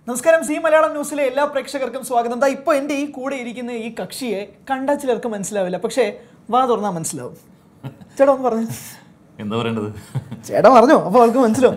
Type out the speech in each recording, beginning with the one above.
നമസ്കാരം സി മലയാളം ന്യൂസിലെ എല്ലാ പ്രേക്ഷകർക്കും സ്വാഗതം ദാ ഇപ്പോൾ എൻ്റെ ഈ കൂടെ ഇരിക്കുന്ന ഈ കക്ഷിയെ കണ്ടാൽ ചിലർക്ക് മനസ്സിലാവില്ല പക്ഷേ വാ തുറന്നാൽ മനസ്സിലാവും ചേട്ടാ ഒന്ന് പറഞ്ഞു എന്താ പറയേണ്ടത് ചേട്ടാ പറഞ്ഞോ അപ്പോൾ അവൾക്ക് മനസ്സിലാവും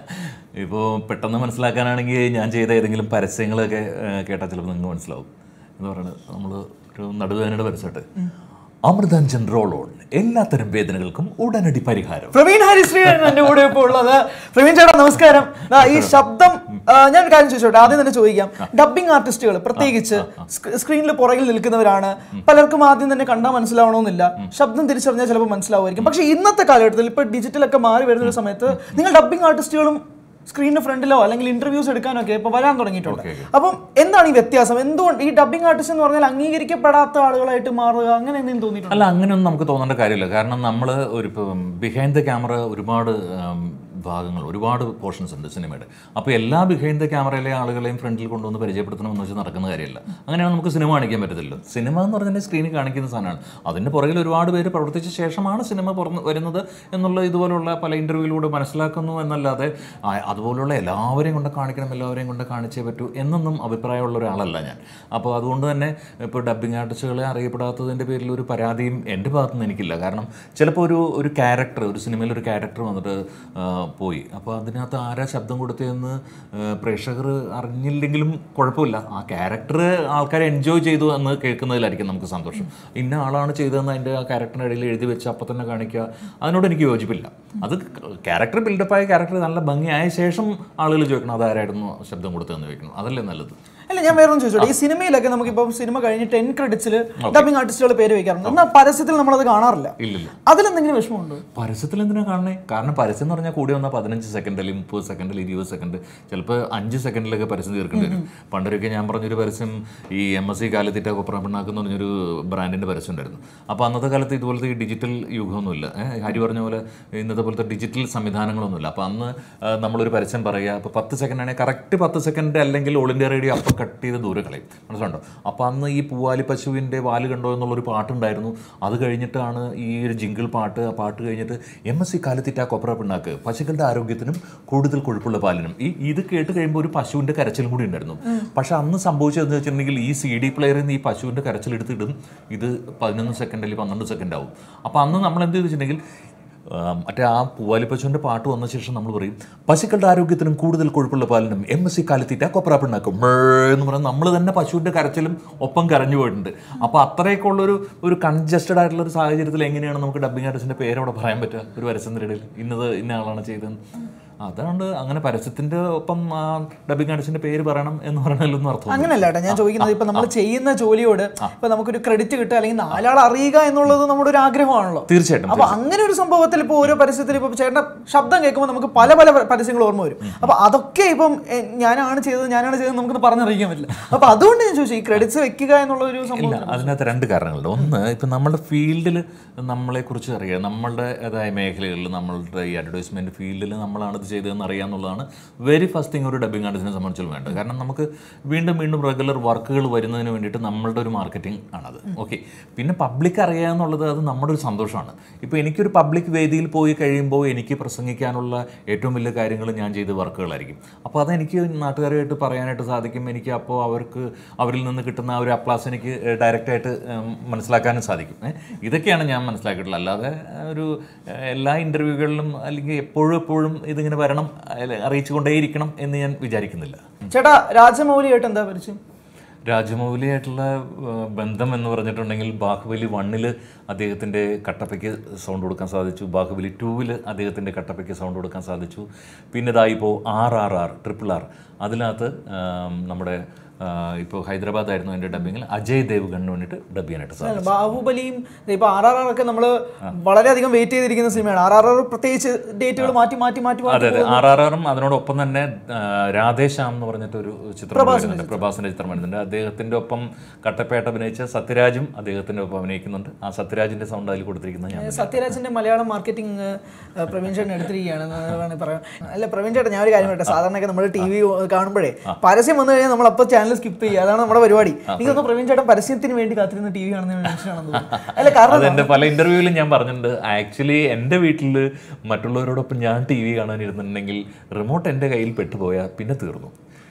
ഇപ്പോൾ പെട്ടെന്ന് മനസ്സിലാക്കാനാണെങ്കിൽ ഞാൻ ചെയ്ത ഏതെങ്കിലും പരസ്യങ്ങളൊക്കെ ഏഹ്, കേട്ടാൽ ചിലപ്പോൾ നിങ്ങൾക്ക് മനസ്സിലാവും എന്ന് പറയുന്നത് നമ്മൾ ഒരു നടുവേദനയുടെ പരസ്യമായിട്ട് അമൃതാഞ്ജൻ റോൾ ഓൺ എല്ലാത്തരം വേദനകൾക്കും ഉടനടി പരിഹാരം പ്രവീൺ ഹരിശ്രീയാണ് എൻ്റെ കൂടെ ഇപ്പോൾ ഉള്ളത് പ്രവീൺ ചേട്ടാ നമസ്കാരം ദാ ഈ ശബ്ദം ആ, ഞാൻ ഒരു കാര്യം ചോദിച്ചോട്ടെ ആദ്യം തന്നെ ചോദിക്കാം ഡബ്ബിംഗ് ആർട്ടിസ്റ്റുകൾ പ്രത്യേകിച്ച് സ്ക്രീനിൽ പുറകിൽ നിൽക്കുന്നവരാണ് പലർക്കും ആദ്യം തന്നെ കണ്ടാൽ മനസ്സിലാവണമെന്നില്ല ശബ്ദം തിരിച്ചറിഞ്ഞാൽ ചിലപ്പോൾ മനസ്സിലാവുമായിരിക്കും പക്ഷേ ഇന്നത്തെ കാലഘട്ടത്തിൽ ഇപ്പോൾ ഡിജിറ്റലൊക്കെ മാറി വരുന്ന ഒരു സമയത്ത് നിങ്ങൾ ഡബ്ബിംഗ് ആർട്ടിസ്റ്റുകളും സ്ക്രീനിന് ഫ്രണ്ടിലോ അല്ലെങ്കിൽ ഇന്റർവ്യൂസ് എടുക്കാനൊക്കെ ഇപ്പൊ വരാൻ തുടങ്ങിയിട്ടുണ്ട് അപ്പം എന്താണ് ഈ വ്യത്യാസം എന്തുകൊണ്ട് ഈ ഡബ്ബിംഗ് ആർട്ടിസ്റ്റ് എന്ന് പറഞ്ഞാൽ അംഗീകരിക്കപ്പെടാത്ത ആളുകളായിട്ട് മാറുക അങ്ങനെ എന്തെങ്കിലും തോന്നിയിട്ടുണ്ട് അല്ല അങ്ങനെയൊന്നും നമുക്ക് തോന്നേണ്ട കാര്യമില്ല കാരണം നമ്മൾ ഒരു ഇപ്പം ബിഹൈൻഡ് ദ ക്യാമറ ഒരുപാട് ഉം, ഭാഗങ്ങൾ ഒരുപാട് പോർഷൻസ് ഉണ്ട് സിനിമയുടെ അപ്പോൾ എല്ലാ ബിഹൈൻഡ് ദ ക്യാമറയിലെ ആളുകളെയും ഫ്രണ്ടിൽ കൊണ്ടുവന്ന് പരിചയപ്പെടുത്തണമെന്ന് വെച്ചാൽ നടക്കുന്ന കാര്യമില്ല അങ്ങനെയാണ് നമുക്ക് സിനിമ കാണിക്കാൻ പറ്റത്തില്ല സിനിമ എന്ന് പറഞ്ഞാൽ സ്ക്രീനിൽ കാണിക്കുന്ന സാധനമാണ് അതിൻ്റെ പുറകിൽ ഒരുപാട് പേര് പ്രവർത്തിച്ച ശേഷമാണ് സിനിമ പുറന്ന് വരുന്നത് എന്നുള്ള ഇതുപോലുള്ള പല ഇൻ്റർവ്യൂവിലൂടെ മനസ്സിലാക്കുന്നു എന്നല്ലാതെ ആ, അതുപോലുള്ള എല്ലാവരെയും കൊണ്ട് കാണിക്കണം എല്ലാവരെയും കൊണ്ട് കാണിച്ചേ പറ്റൂ എന്നൊന്നും അഭിപ്രായമുള്ള ഒരാളല്ല ഞാൻ അപ്പോൾ അതുകൊണ്ട് തന്നെ ഇപ്പോൾ ഡബ്ബിംഗ് ആർട്ടിസ്റ്റുകളെ അറിയപ്പെടാത്തതിൻ്റെ പേരിൽ ഒരു പരാതിയും എൻ്റെ ഭാഗത്തുനിന്ന് എനിക്കില്ല കാരണം ചിലപ്പോൾ ഒരു ഒരു ക്യാരക്ടർ ഒരു സിനിമയിൽ ഒരു ക്യാരക്ടർ വന്നിട്ട് ആ, പോയി അപ്പോൾ അതിനകത്ത് ആരാ ശബ്ദം കൊടുത്തതെന്ന് പ്രേക്ഷകർ അറിഞ്ഞില്ലെങ്കിലും കുഴപ്പമില്ല ആ ക്യാരക്ടർ ആൾക്കാരെ എൻജോയ് ചെയ്തു എന്ന് കേൾക്കുന്നതിലായിരിക്കും നമുക്ക് സന്തോഷം ഇന്ന ആളാണ് ചെയ്തതെന്ന് അതിൻ്റെ ആ ക്യാരക്ടറിൻ്റെ ഇടയിൽ എഴുതി വെച്ച് അപ്പം തന്നെ കാണിക്കുക അതിനോട് എനിക്ക് യോജിപ്പില്ല അത് ക്യാരക്ടർ ബിൽഡപ്പായ ക്യാരക്ടർ നല്ല ഭംഗിയായ ശേഷം ആളുകൾ ചോദിക്കണം അതാരായിരുന്നു ശബ്ദം കൊടുത്തതെന്ന് ചോദിക്കണം അതല്ലേ നല്ലത് അല്ല ഞാൻ വേറൊന്നും ചോദിച്ചോട്ടെ ഈ സിനിമയിലൊക്കെ നമുക്കിപ്പം സിനിമ കഴിഞ്ഞ് ടെൻ ക്രെഡിറ്റ്സിൽ ഡബിംഗ് ആർട്ടിസ്റ്റുകൾ പേര് വെക്കാറുണ്ട് എന്നാൽ പരസ്യത്തിൽ നമ്മളത് കാണാറില്ല ഇല്ലില്ല അതിലെന്തെങ്കിലും വിഷമമുണ്ടോ പരസ്യത്തിൽ എന്തിനാ കാണണേ കാരണം പരസ്യം എന്ന് പറഞ്ഞാൽ കൂടി വന്നാൽ പതിനഞ്ച് സെക്കൻഡ് അല്ലെങ്കിൽ മുപ്പത് സെക്കൻഡ് അല്ലെങ്കിൽ ഇരുപത് സെക്കൻഡ് ചിലപ്പോൾ അഞ്ച് സെക്കൻഡിലൊക്കെ പരസ്യം തീർക്കേണ്ടി വരും പണ്ടൊരിക്കൽ ഞാൻ പറഞ്ഞൊരു പരസ്യം ഈ എം എസ് സി കാലത്തിട്ട കൊപ്ര പിണ്ണാക്ക് എന്ന് പറഞ്ഞൊരു ബ്രാൻഡിൻ്റെ പരസ്യം ഉണ്ടായിരുന്നു അപ്പോൾ അന്നത്തെ കാലത്ത് ഇതുപോലത്തെ ഈ ഡിജിറ്റൽ യുഗമൊന്നുമില്ല ഏഹ് ഹരി പറഞ്ഞ പോലെ ഇന്നത്തെ പോലത്തെ ഡിജിറ്റൽ സംവിധാനങ്ങളൊന്നുമില്ല അപ്പോൾ അന്ന് ആ, നമ്മളൊരു പരസ്യം പറയുക അപ്പോൾ പത്ത് സെക്കൻഡ് ആണെങ്കിൽ കറക്റ്റ് പത്ത് സെക്കൻഡ് അല്ലെങ്കിൽ ഓൾ ഇന്ത്യ റേഡിയോ അപ്പം കട്ട് ചെയ്ത് ദൂരെ കളയും മനസ്സിലുണ്ടോ അപ്പോൾ അന്ന് ഈ പൂവാലി പശുവിൻ്റെ വാല് കണ്ടോ എന്നുള്ളൊരു പാട്ടുണ്ടായിരുന്നു അത് കഴിഞ്ഞിട്ടാണ് ഈ ഒരു ജിങ്കിൾ പാട്ട് ആ പാട്ട് കഴിഞ്ഞിട്ട് എം എസ് സി കാലത്തിറ്റ കൊപ്ര പിണ്ണാക്ക് പശുക്കളുടെ ആരോഗ്യത്തിനും കൂടുതൽ കൊഴുപ്പുള്ള പാലിനും ഈ ഇത് കേട്ട് കഴിയുമ്പോൾ ഒരു പശുവിൻ്റെ കരച്ചിലും കൂടി ഉണ്ടായിരുന്നു പക്ഷെ അന്ന് സംഭവിച്ചതെന്ന് വെച്ചിട്ടുണ്ടെങ്കിൽ ഈ സി ഡി പ്ലെയറിൽ നിന്ന് ഈ പശുവിൻ്റെ കരച്ചിൽ എടുത്തിടും ഇത് പതിനൊന്ന് സെക്കൻഡ് അല്ലെങ്കിൽ പന്ത്രണ്ട് സെക്കൻഡ് ആവും അപ്പോൾ അന്ന് നമ്മൾ എന്ത് വെച്ചിട്ടുണ്ടെങ്കിൽ ആ, മറ്റേ ആ പൂവാലിപ്പശുവിൻ്റെ പാട്ട് വന്ന ശേഷം നമ്മൾ പറയും പശുക്കളുടെ ആരോഗ്യത്തിനും കൂടുതൽ കൊഴുപ്പുള്ള പാലിനും എം എസ് സി കാലത്തീറ്റ കൊപ്ര പിണ്ണാക്കും മേ എന്ന് പറഞ്ഞാൽ നമ്മൾ തന്നെ പശുവിൻ്റെ കരച്ചിലും ഒപ്പം കരഞ്ഞു പോയിട്ടുണ്ട് അപ്പോൾ അത്രയൊക്കെ ഉള്ളൊരു ഒരു കൺജസ്റ്റഡ് ആയിട്ടുള്ള ഒരു സാഹചര്യത്തിൽ എങ്ങനെയാണ് നമുക്ക് ഡബ്ബിംഗ് ആർട്ടിസ്റ്റിൻ്റെ പേര് അവിടെ പറയാൻ പറ്റുക ഒരു പരസ്യത്തിൻ്റെ ഇടയിൽ ഇന്നത് ഇന്ന ആളാണ് ചെയ്തതെന്ന് അതുകൊണ്ട് അങ്ങനെ പരസ്യത്തിൻ്റെ ഒപ്പം ഡബ്ബിംഗ് ആർട്ടിസ്റ്റിൻ്റെ പേര് പറയണം എന്ന് പറഞ്ഞാലൊന്നും അർത്ഥം അങ്ങനെയല്ല ഏട്ടാ ഞാൻ ചോദിക്കുന്നത് ഇപ്പൊ നമ്മൾ ചെയ്യുന്ന ജോലിയോട് ഇപ്പൊ നമുക്കൊരു ക്രെഡിറ്റ് കിട്ടുക അല്ലെങ്കിൽ നാലാൾ അറിയുക എന്നുള്ളത് നമ്മുടെ ഒരു ആഗ്രഹമാണല്ലോ തീർച്ചയായിട്ടും അപ്പൊ അങ്ങനെ ഒരു സംഭവത്തിൽ ഇപ്പൊ ഓരോ പരസ്യത്തിൽ ഇപ്പൊ ചേട്ടന്റെ ശബ്ദം കേൾക്കുമ്പോൾ നമുക്ക് പല പല പരസ്യങ്ങൾ ഓർമ്മ വരും അപ്പൊ അതൊക്കെ ഇപ്പം എ, ഞാനാണ് ചെയ്തത് ഞാനാണ് ചെയ്തത് നമുക്ക് പറഞ്ഞറിയിക്കാൻ പറ്റില്ല അപ്പൊ അതുകൊണ്ട് ഞാൻ ചോദിച്ചു ഈ ക്രെഡിറ്റ്സ് വെക്കുക എന്നുള്ള ഒരു സംഭവം ഇല്ല അതിനകത്ത് രണ്ട് കാരണങ്ങളുണ്ട് ഒന്ന് ഇപ്പം നമ്മുടെ ഫീൽഡിൽ നമ്മളെക്കുറിച്ച് അറിയുക നമ്മളുടെ അതായ മേഖലകളിൽ നമ്മളുടെ ഈ അഡ്വർടൈസ്മെൻറ്റ് ഫീൽഡിൽ നമ്മളാണ് ഇത് ചെയ്തതെന്ന് അറിയാമെന്നുള്ളതാണ് വെരി ഫസ്റ്റ് തിങ് ഒരു ഡബിങ് ആർട്ടിസ്റ്റിനെ സംബന്ധിച്ചും വേണ്ടത് കാരണം നമുക്ക് വീണ്ടും വീണ്ടും റെഗുലർ വർക്കുകൾ വരുന്നതിന് വേണ്ടിയിട്ട് നമ്മളുടെ ഒരു മാർക്കറ്റിംഗ് ആണത് ഓക്കെ പിന്നെ പബ്ലിക് അറിയുക എന്നുള്ളത് അത് നമ്മുടെ ഒരു സന്തോഷമാണ് ഇപ്പോൾ എനിക്കൊരു പബ്ലിക് വേദിയിൽ പോയി കഴിയുമ്പോൾ എനിക്ക് പ്രസംഗിക്കാനുള്ള ഏറ്റവും വലിയ കാര്യങ്ങൾ ഞാൻ ചെയ്ത വർക്കുകളായിരിക്കും അപ്പോൾ അതെനിക്ക് നാട്ടുകാരുമായിട്ട് പറയാനായിട്ട് സാധിക്കും എനിക്ക് അപ്പോൾ അവർക്ക് അവരിൽ നിന്ന് കിട്ടുന്ന ആ ഒരു അപ്ലാസ് എനിക്ക് ഡയറക്റ്റായിട്ട് മനസ്സിലാക്കാനും സാധിക്കും ഏ, ഇതൊക്കെയാണ് ഞാൻ മനസ്സിലാക്കിയിട്ടുള്ളത് അല്ലാതെ ആ, ഒരു ഏ, എല്ലാ ഇൻ്റർവ്യൂകളിലും അല്ലെങ്കിൽ എപ്പോഴും എപ്പോഴും ഇതിങ്ങനെ വരണം അല്ല, അറിയിച്ചുകൊണ്ടേയിരിക്കണം എന്ന് ഞാൻ വിചാരിക്കുന്നില്ല ചേട്ടാ രാജമൗലിയായിട്ട് എന്താ പരിചയം രാജമൗലിയായിട്ടുള്ള ആ, ബന്ധം എന്ന് പറഞ്ഞിട്ടുണ്ടെങ്കിൽ ബാഹുബലി വണ്ണിൽ അദ്ദേഹത്തിൻ്റെ കട്ടപ്പയ്ക്ക് സൗണ്ട് കൊടുക്കാൻ സാധിച്ചു ബാഹുബലി ടൂവിൽ അദ്ദേഹത്തിൻ്റെ കട്ടപ്പയ്ക്ക് സൗണ്ട് കൊടുക്കാൻ സാധിച്ചു പിന്നെ ഇതാ ഇപ്പോൾ R R R triple R അതിനകത്ത് ആം, നമ്മുടെ ആ, ഇപ്പോൾ ഹൈദരാബാദ് ആയിരുന്നു എൻ്റെ ഡബ്ബിങ്ങിൽ അജയ് ദേവ്ഗണിന് വേണ്ടിയിട്ട് ഡബ് ചെയ്യാനായിട്ട് സാധിച്ചു അല്ല, ബാഹുബലിയും ഇപ്പൊ ആർ ആർ ആർ ഒക്കെ നമ്മൾ വളരെയധികം വെയിറ്റ് ചെയ്തിരിക്കുന്ന സിനിമയാണ് ആർ ആർ ആർ പ്രത്യേകിച്ച് ഡേറ്റുകൾ മാറ്റി മാറ്റി മാറ്റി മാറ്റി അതെ അതെ ആർ ആർ ആറും അതിനോടൊപ്പം തന്നെ ആ, രാധേശ്യാം എന്ന് പറഞ്ഞിട്ട് ഒരു ചിത്രം വരുന്നുണ്ട് പ്രഭാസിന്റെ ചിത്രം വരുന്നുണ്ട് അദ്ദേഹത്തിന്റെ ഒപ്പം കട്ടപ്പേട്ട അഭിനയിച്ച സത്യരാജും അദ്ദേഹത്തിന്റെ ഒപ്പം അഭിനയിക്കുന്നുണ്ട് ആ സത്യരാജിന്റെ സൗണ്ട് അതിൽ കൊടുത്തിരിക്കുന്നത് ഞാൻ സത്യരാജന്റെ മലയാളം മാർക്കറ്റിംഗ് പ്രവീൺ ചേട്ടൻ എടുത്തിരിക്കുകയാണ് എന്ന് വേണമെങ്കിൽ പറയാം അല്ല പ്രവീൺ ചേട്ടൻ ഞാൻ ഒരു കാര്യം പറയട്ടെ സാധാരണയൊക്കെ നമ്മൾ ടി വി കാണുമ്പോഴേ പരസ്യം വന്നു കഴിഞ്ഞാൽ നമ്മൾ അപ്പോൾ ചാനൽ സ്കിപ്പ് ചെയ്യുക അതാണ് നമ്മുടെ പരിപാടി എനിക്ക് തോന്നുന്നു പ്രവീൺ ചേട്ടൻ പരസ്യത്തിന് വേണ്ടി കാത്തിരുന്ന് ടി വി കാണുന്ന മനുഷ്യനാണെന്ന് തോന്നുന്നു അല്ല കാരണം അതെന്റെ പല ഇന്റർവ്യൂവിലും ഞാൻ പറഞ്ഞിട്ടുണ്ട് ആക്ച്വലി എൻ്റെ വീട്ടിൽ മറ്റുള്ളവരോടൊപ്പം ഞാൻ ടി വി കാണാൻ ഇരുന്നിട്ടുണ്ടെങ്കിൽ റിമോട്ട് എൻ്റെ കയ്യിൽ പെട്ടുപോയാൽ പിന്നെ തീർന്നു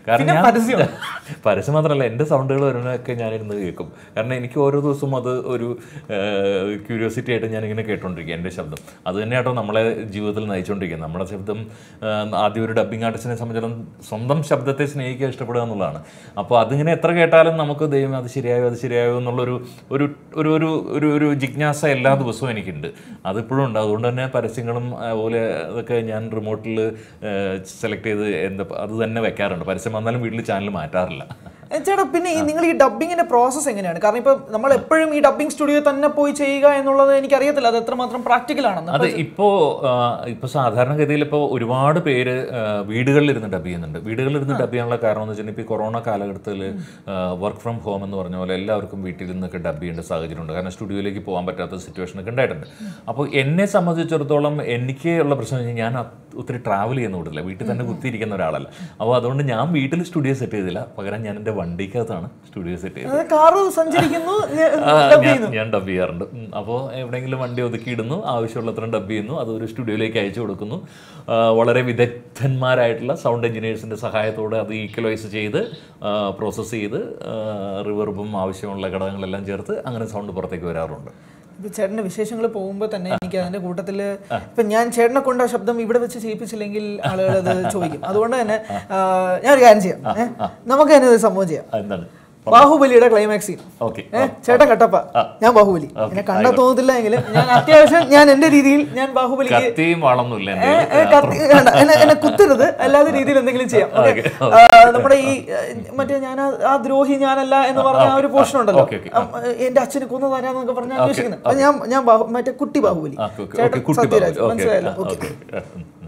കാരണം പിന്നെ ഞാൻ പരസ്യം. പരസ്യം മാത്രമല്ല എൻ്റെ സൗണ്ടുകൾ വരുന്നതൊക്കെ ഞാനിരുന്ന് കേൾക്കും കാരണം എനിക്ക് ഓരോ ദിവസവും അത് ഒരു ക്യൂരിയോസിറ്റി ആയിട്ട് ഞാനിങ്ങനെ കേട്ടോണ്ടിരിക്കുക എൻ്റെ ശബ്ദം അത് തന്നെയാട്ടോ നമ്മളെ ജീവിതത്തിൽ നയിച്ചുകൊണ്ടിരിക്കുന്നത് നമ്മുടെ ശബ്ദം ആ, ആദ്യം ഒരു ഡബ്ബിംഗ് ആർട്ടിസ്റ്റിനെ സംബന്ധിച്ചിടത്തോളം സ്വന്തം ശബ്ദത്തെ സ്നേഹിക്കുക ഇഷ്ടപ്പെടുക എന്നുള്ളതാണ് അപ്പോൾ അതിങ്ങനെ എത്ര കേട്ടാലും നമുക്ക് ദൈവം അത് ശരിയായോ അത് ശരിയായോ എന്നുള്ളൊരു ഒരു ഒരു ഒരു ഒരു ഒരു ജിജ്ഞാസ എല്ലാ ദിവസവും എനിക്കുണ്ട് അതിപ്പോഴും ഉണ്ട് അതുകൊണ്ട് തന്നെ പരസ്യങ്ങളും അതുപോലെ അതൊക്കെ ഞാൻ റിമോട്ടിൽ സെലക്ട് ചെയ്ത് എന്താ അത് തന്നെ വെക്കാറുണ്ട് പരസ്യം വന്നാലും വീട്ടിൽ ചാനൽ മാറ്റാറില്ല ഏ, ചേട്ടാ പിന്നെ ഈ നിങ്ങൾ ഈ ഡബിങ്ങിന്റെ പ്രോസസ്സ് എങ്ങനെയാണ് കാരണം ഇപ്പൊ നമ്മൾ എപ്പോഴും ഈ ഡബിങ് സ്റ്റുഡിയോ തന്നെ പോയി ചെയ്യുക എന്നുള്ളത് എനിക്ക് അറിയത്തില്ല അത് എത്രമാത്രം പ്രാക്ടിക്കൽ ആണെന്ന് അത് ഇപ്പോൾ ഇപ്പോൾ സാധാരണഗതിയിൽ ഇപ്പോൾ ഒരുപാട് പേര് ആ, വീടുകളിലിരുന്ന് ഡബ് ചെയ്യുന്നുണ്ട് വീടുകളിലിരുന്ന് ഡബ് ചെയ്യാനുള്ള കാരണം എന്ന് വെച്ചിട്ടുണ്ടെങ്കിൽ ഇപ്പോൾ കൊറോണ കാലഘട്ടത്തിൽ വർക്ക് ഫ്രം ഹോം എന്ന് പറഞ്ഞ പോലെ എല്ലാവർക്കും വീട്ടിൽ നിന്നൊക്കെ ഡബ് ചെയ്യേണ്ട സാഹചര്യമുണ്ട് കാരണം സ്റ്റുഡിയോയിലേക്ക് പോകാൻ പറ്റാത്ത സിറ്റുവേഷൻ ഒക്കെ ഉണ്ടായിട്ടുണ്ട് അപ്പോൾ എന്നെ സംബന്ധിച്ചിടത്തോളം എനിക്ക് ഉള്ള പ്രശ്നം എന്ന് വെച്ചാൽ ഞാൻ അത് ഒത്തിരി ട്രാവൽ ചെയ്യുന്ന കൂടില്ല വീട്ടിൽ തന്നെ കുത്തിയിരിക്കുന്ന ഒരാളല്ല അപ്പോൾ അതുകൊണ്ട് ഞാൻ വീട്ടിൽ സ്റ്റുഡിയോ സെറ്റ് ചെയ്തില്ല പകരം ഞാൻ എൻ്റെ വണ്ടിക്കകത്താണ് സ്റ്റുഡിയോ സെറ്റ് ചെയ്തത് കാറ് സഞ്ചരിക്കുന്നു ഞാൻ ആ, dub ഞാൻ- ചെയ്യുന്നു ഞാൻ ഡബ് ചെയ്യാറുണ്ട് അപ്പോൾ എവിടെയെങ്കിലും വണ്ടി ഒതുക്കിയിടുന്നു ആവശ്യമുള്ളത്രയും ഡബ് ചെയ്യുന്നു അത് ഒരു സ്റ്റുഡിയോയിലേക്ക് അയച്ചു കൊടുക്കുന്നു ആ, വളരെ വിദഗ്ധന്മാരായിട്ടുള്ള സൗണ്ട് എഞ്ചിനീയേഴ്സിൻ്റെ സഹായത്തോടെ അത് ഈക്വലൈസ് ചെയ്ത് പ്രോസസ്സ് ചെയ്ത് റിവർബും ആവശ്യമുള്ള ഘടകങ്ങളെല്ലാം ചേർത്ത് അങ്ങനെ സൗണ്ട് പുറത്തേക്ക് വരാറുണ്ട് ഇപ്പൊ ചേട്ടന്റെ വിശേഷങ്ങൾ പോകുമ്പോൾ തന്നെ എനിക്ക് അതിന്റെ കൂട്ടത്തില് ഇപ്പൊ ഞാൻ ചേട്ടനെ കൊണ്ട് ആ ശബ്ദം ഇവിടെ വെച്ച് ചെയ്യിപ്പിച്ചില്ലെങ്കിൽ ആളുകൾ അത് ചോദിക്കും അതുകൊണ്ട് തന്നെ ആ, ഞാൻ ഒരു കാര്യം ചെയ്യാം ഏ? നമുക്ക് തന്നെ ഒരു സംഭവം ചെയ്യാം എന്താണ് ബാഹുബലിയുടെ ക്ലൈമാക്സ് സീൻ ഓക്കെ ഏഹ് ചേട്ടൻ കട്ടപ്പ ഞാൻ ബാഹുബലി എന്നെ കണ്ടാ തോന്നത്തില്ല എങ്കിലും ഞാൻ അത്യാവശ്യം ഞാൻ എന്റെ രീതിയിൽ ഞാൻ ബാഹുബലിക്ക് കത്തിയും വളമൊന്നുമില്ല എൻ്റെ ഏ, ഏ, കത്തി- വേണ്ട, എന്നെ എന്നെ കുത്തരുത് അല്ലാത്ത രീതിയിൽ എന്തെങ്കിലും ചെയ്യാം Okay. ആ, നമ്മുടെ ഈ ഏ, മറ്റേ ഞാൻ ആ- ആ ദ്രോഹി ഞാനല്ല എന്ന് പറഞ്ഞ ആ ഒരു പോർഷൻ ഉണ്ടല്ലോ Okay, okay. ആ, എന്റെ അച്ഛനെ കൊന്നതാരാന്നൊക്കെ പറഞ്ഞ അന്വേഷിക്കുന്നത് അപ്പൊ ഞാൻ ഞാൻ ബാഹു- മറ്റേ കുട്ടി ബാഹുബലി ആ, ഓക്കെ, ചേട്ടൻ ഓക്കെ, കുട്ടി സത്യരാജ് ബാബു. ഓക്കെ, മനസ്സിലായല്ലോ ഓക്കെ, ഓക്കെ ഓക്കെ. ഉം, ഉം.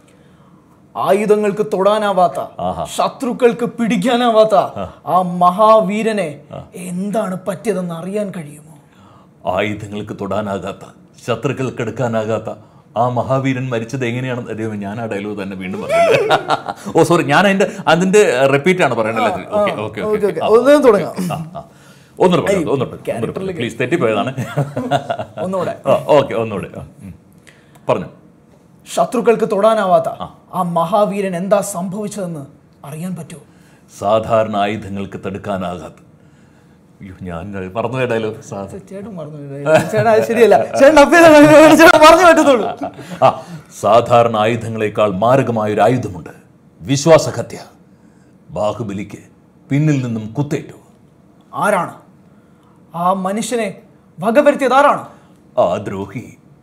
ആയുധങ്ങൾക്ക് തൊടാനാവാത്ത ആഹാ. ശത്രുക്കൾക്ക് പിടിക്കാനാവാത്ത ആ മഹാവീരനെ എന്താണ് പറ്റിയതെന്ന് അറിയാൻ കഴിയുമോ ആയുധങ്ങൾക്ക് തൊടാനാകാത്ത ശത്രുക്കൾക്ക് എടുക്കാനാകാത്ത ആ മഹാവീരൻ മരിച്ചത് എങ്ങനെയാണെന്ന് ദൈവം ഞാൻ ആ ഡയലോഗ് തന്നെ വീണ്ടും പറഞ്ഞു ഓ സോറി ഞാൻ അതിന്റെ അതിന്റെ റിപ്പീറ്റ് ആണ് പറയണല്ലേ okay okay okay okay okay ഒന്ന് തുടങ്ങാം ഒന്നുകൂടെ പറഞ്ഞു ഒന്നുകൂടെ പ്ലീസ് തെറ്റിപ്പോയതാണ് ഒന്നുകൂടെ ഓക്കെ ഒന്നുകൂടെ ആ, ഉം. പറഞ്ഞു ശത്രുക്കൾക്ക് തൊടാനാവാത്ത ആ മഹാവീരൻ എന്താ സംഭവിച്ചതെന്ന് അറിയാൻ പറ്റുമോ സാധാരണ ആയുധങ്ങൾക്ക് തടുക്കാനാകാത്ത അയ്യോ ഞാൻ മറന്നു ഡയലോഗ് സാധാരണ ചേട്ടൻ മറന്നു ചേട്ടാ അത് ശരിയല്ല ചേട്ടൻ അപ്പൊ ചേട്ടൻ പറഞ്ഞു പറ്റത്തുള്ളൂ ആ സാധാരണ ആയുധങ്ങളെക്കാൾ മാരകമായ ഒരു ആയുധമുണ്ട് വിശ്വാസഹത്യ ബാഹുബലിക്ക് പിന്നിൽ നിന്നും കുത്തേറ്റു ആരാണ് ആ മനുഷ്യനെ വകവരുത്തിയത് ആരാണ് ആ ദ്രോഹി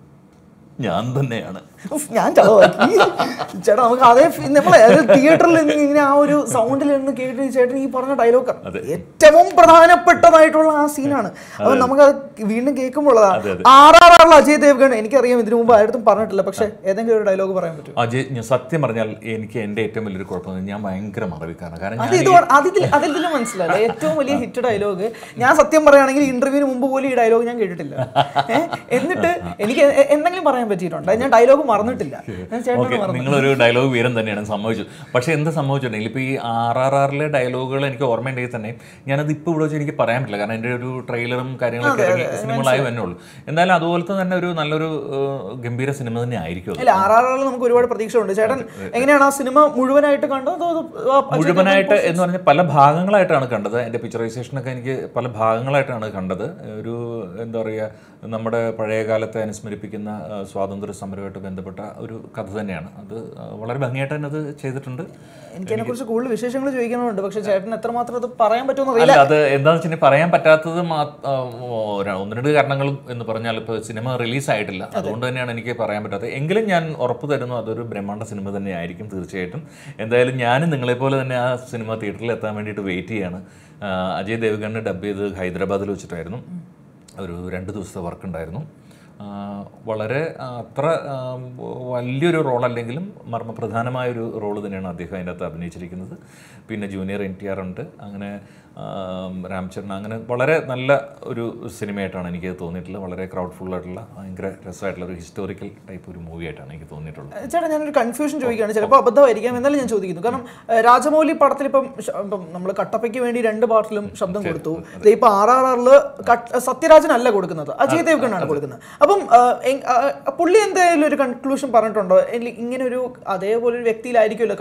ഞാൻ തന്നെയാണ് ഉഫ്, ഞാൻ ചളവാക്കി ചേട്ടാ നമുക്ക് അതേ ഫീ- നമ്മളെ തിയേറ്ററിൽ ഇങ്ങനെ ആ ഒരു സൗണ്ടിൽ നിന്ന് കേട്ട് ചേട്ടൻ ഈ പറഞ്ഞ ഡയലോഗ് ഏറ്റവും പ്രധാനപ്പെട്ടതായിട്ടുള്ള ആ സീനാണ് അപ്പൊ നമുക്ക് അത് വീണ്ടും കേൾക്കുമ്പോൾ ആർ ആർ ആറിൽ അജയ് ദേവ്ഗൺ എനിക്കറിയാം ഇതിനു മുമ്പ് ആരും പറഞ്ഞിട്ടില്ല പക്ഷെ ഏതെങ്കിലും ഒരു ഡയലോഗ് പറയാൻ പറ്റും അജയ് ഞാൻ സത്യം പറഞ്ഞാൽ എനിക്ക് എൻ്റെ ഏറ്റവും വലിയൊരു കുഴപ്പം ഞാൻ ഭയങ്കര മറവിക്കാരനാണ് കാരണം അത് ഞാൻ ഇത് അതിൽ അതിൽ തന്നെ മനസ്സിലായില്ല ഏറ്റവും വലിയ ഹിറ്റ് ഡയലോഗ് ഞാൻ സത്യം പറയുകയാണെങ്കിൽ ഇന്റർവ്യൂവിന് മുമ്പ് പോലും ഈ ഡയലോഗ് ഞാൻ കേട്ടിട്ടില്ല ഏ? എന്നിട്ട് എനിക്ക് എ- എന്തെങ്കിലും പറയാൻ പറ്റിയിട്ടുണ്ട് ഞാൻ ഡയലോഗ് മറന്നിട്ടില്ല ഞാൻ ചേട്ടനോട് ഓക്കെ മറന്നു നിങ്ങളൊരു ഡയലോഗ് വീരൻ തന്നെയാണ് സംഭവിച്ചത് പക്ഷേ എന്ത് സംഭവിച്ചിട്ടുണ്ടെങ്കിൽ ഇപ്പോൾ ഈ ആർ ആർ ആറിലെ ഡയലോഗുകൾ എനിക്ക് ഓർമ്മയുണ്ടെങ്കിൽ തന്നെ ഞാനത് ഇപ്പോൾ ഇവിടെ വെച്ച് എനിക്ക് പറയാൻ പറ്റില്ല കാരണം എൻ്റെ ഒരു ട്രെയിലറും കാര്യങ്ങളൊക്കെ ഇറങ്ങി സിനിമകളായി വന്നുള്ളൂ എന്തായാലും അതുപോലത്തെ തന്നെ ഒരു നല്ലൊരു ഏഹ്, ഗംഭീര സിനിമ തന്നെ ആയിരിക്കും അത് അല്ല ആർ ആർ ആറിൽ നമുക്ക് ഒരുപാട് പ്രതീക്ഷയുണ്ട് ചേട്ടൻ എങ്ങനെയാണ് ആ സിനിമ മുഴുവനായിട്ട് കണ്ടത് അതോ അത് ആ അജയ് മുഴുവനായിട്ട് എന്ന് പറഞ്ഞാൽ പല ഭാഗങ്ങളായിട്ടാണ് കണ്ടത് എൻ്റെ പിക്ചറൈസേഷനൊക്കെ എനിക്ക് പല ഭാഗങ്ങളായിട്ടാണ് കണ്ടത് ഒരു എന്താ പറയുക നമ്മുടെ പഴയ കാലത്തെ അനുസ്മരിപ്പിക്കുന്ന ആ, സ്വാതന്ത്ര്യ സമരമായിട്ട് ബന്ധപ്പെട്ട ഒരു കഥ തന്നെയാണ് അത് ആ, വളരെ ഭംഗിയായിട്ട് തന്നെ അത് ചെയ്തിട്ടുണ്ട് എനിക്ക് അതിനെ കുറിച്ച് കൂടുതൽ വിശേഷങ്ങൾ ചോദിക്കണമുണ്ട് പക്ഷെ ചേട്ടൻ എത്രമാത്രം അത് പറയാൻ പറ്റുമെന്ന് അറിയില്ല അല്ല അത് എന്താണെന്ന് വെച്ചിട്ടുണ്ടെങ്കിൽ പറയാൻ പറ്റാത്തത് മാ- ആ, ഒരു- ഒന്ന് രണ്ട് കാരണങ്ങൾ എന്ന് പറഞ്ഞാൽ ഇപ്പോൾ സിനിമ റിലീസ് ആയിട്ടില്ല അതുകൊണ്ട് തന്നെയാണ് എനിക്ക് പറയാൻ പറ്റാത്തത് എങ്കിലും ഞാൻ ഉറപ്പ് തരുന്നു അതൊരു ബ്രഹ്മാണ്ഡ സിനിമ തന്നെ ആയിരിക്കും തീർച്ചയായിട്ടും എന്തായാലും ഞാനും നിങ്ങളെപ്പോലെ തന്നെ ആ സിനിമ തിയേറ്ററിൽ എത്താൻ വേണ്ടിയിട്ട് വെയിറ്റ് ചെയ്യാണ് ആ, അജയ് ദേവ്ഗണിനെ ഡബ് ചെയ്ത് ഹൈദരാബാദിൽ വെച്ചിട്ടായിരുന്നു ഒരു രണ്ട് ദിവസത്തെ വർക്ക് ഉണ്ടായിരുന്നു ആ, വളരെ ആ, അത്ര ആ, വലിയൊരു റോൾ അല്ലെങ്കിലും മർമ്മപ്രധാനമായ ഒരു റോൾ തന്നെയാണ് അദ്ദേഹം അതിൻ്റെ അകത്ത് അഭിനയിച്ചിരിക്കുന്നത് പിന്നെ ജൂനിയർ എൻ ടി ആർ ഉണ്ട് അങ്ങനെ ആ, രാംചരൺ അങ്ങനെ വളരെ നല്ല ഒരു സിനിമയായിട്ടാണ് എനിക്ക് തോന്നിയിട്ടുള്ളത് വളരെ ക്രൗഡ് ഫുൾ ആയിട്ടുള്ള ഭയങ്കര രസമായിട്ടുള്ള ഒരു ഹിസ്റ്റോറിക്കൽ ടൈപ്പ് ഒരു മൂവി ആയിട്ടാണ് എനിക്ക് തോന്നിയിട്ടുള്ളത് ചേട്ടാ ഞാനൊരു കൺഫ്യൂഷൻ ചോദിക്കുകയാണ് ചിലപ്പോൾ അബദ്ധമായിരിക്കാം എന്നാലും ഞാൻ ചോദിക്കുന്നു കാരണം ഏഹ്, രാജമൗലി പടത്തിൽ ഇപ്പം ശ- ഇപ്പം നമ്മൾ കട്ടപ്പയ്ക്ക് വേണ്ടി രണ്ട് പാർട്ടിലും ശബ്ദം കൊടുത്തു ദേ ഇപ്പൊ ആർ ആർ ആറില് സത്യരാജനല്ല കൊടുക്കുന്നത് അജയ് ദേവ്ഗണാണ് കൊടുക്കുന്നത് അപ്പം ഏഹ്, എങ്- ആ, പുള്ളി എന്തായാലും ഒരു കൺക്ലൂഷൻ പറഞ്ഞിട്ടുണ്ടോ ഇല്ല, ഇങ്ങനെ ഒരു അതേപോലെ ഒരു വ്യക്തിയിലായിരിക്കുമല്ലോ കാരണം